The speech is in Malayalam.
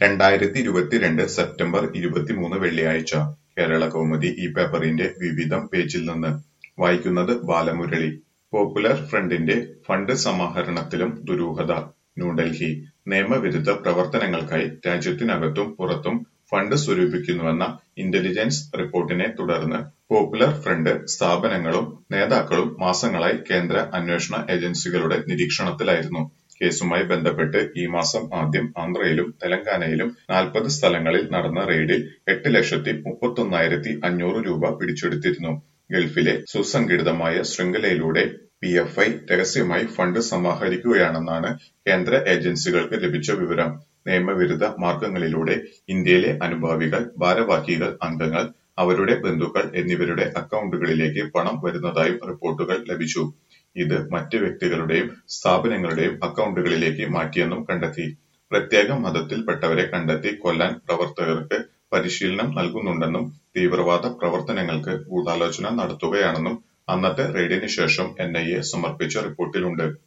രണ്ടായിരത്തി ഇരുപത്തിരണ്ട് സെപ്റ്റംബർ ഇരുപത്തിമൂന്ന് വെള്ളിയാഴ്ച കേരളകൗമുദി ഈ പേപ്പറിന്റെ വിവിധം പേജിൽ നിന്ന് വായിക്കുന്നത് ബാലമുരളി പോപ്പുലർ ഫ്രണ്ടിന്റെ ഫണ്ട് സമാഹരണത്തിലും ദുരൂഹത ന്യൂഡൽഹി നിയമവിരുദ്ധ പ്രവർത്തനങ്ങൾക്കായി രാജ്യത്തിനകത്തും പുറത്തും ഫണ്ട് സ്വരൂപിക്കുന്നുവെന്ന ഇന്റലിജൻസ് റിപ്പോർട്ടിനെ തുടർന്ന് പോപ്പുലർ ഫ്രണ്ട് സ്ഥാപനങ്ങളും നേതാക്കളും മാസങ്ങളായി കേന്ദ്ര അന്വേഷണ ഏജൻസികളുടെ നിരീക്ഷണത്തിലായിരുന്നു കേസുമായി ബന്ധപ്പെട്ട് ഈ മാസം ആദ്യം ആന്ധ്രയിലും തെലങ്കാനയിലും നാൽപ്പത് സ്ഥലങ്ങളിൽ നടന്ന റെയ്ഡിൽ എട്ട് ലക്ഷത്തി മുപ്പത്തൊന്നായിരത്തി അഞ്ഞൂറ് രൂപ പിടിച്ചെടുത്തിരുന്നു ഗൾഫിലെ സുസംഘടിതമായ ശൃംഖലയിലൂടെ പി എഫ് ഐ രഹസ്യമായി ഫണ്ട് സമാഹരിക്കുകയാണെന്നാണ് കേന്ദ്ര ഏജൻസികൾക്ക് ലഭിച്ച വിവരം നിയമവിരുദ്ധ മാർഗങ്ങളിലൂടെ ഇന്ത്യയിലെ അനുഭാവികൾ ഭാരവാഹികൾ അംഗങ്ങൾ അവരുടെ ബന്ധുക്കൾ എന്നിവരുടെ അക്കൗണ്ടുകളിലേക്ക് പണം വരുന്നതായും റിപ്പോർട്ടുകൾ ലഭിച്ചു ഇത് മറ്റ് വ്യക്തികളുടെയും സ്ഥാപനങ്ങളുടെയും അക്കൗണ്ടുകളിലേക്ക് മാറ്റിയെന്നും കണ്ടെത്തി പ്രത്യേക മതത്തിൽപ്പെട്ടവരെ കണ്ടെത്തി കൊല്ലാൻ പ്രവർത്തകർക്ക് പരിശീലനം നൽകുന്നുണ്ടെന്നും തീവ്രവാദ പ്രവർത്തനങ്ങൾക്ക് ഗൂഢാലോചന നടത്തുകയാണെന്നും അന്നത്തെ റെയ്ഡിന് ശേഷം എൻ ഐ എ സമർപ്പിച്ച റിപ്പോർട്ടിലുണ്ട്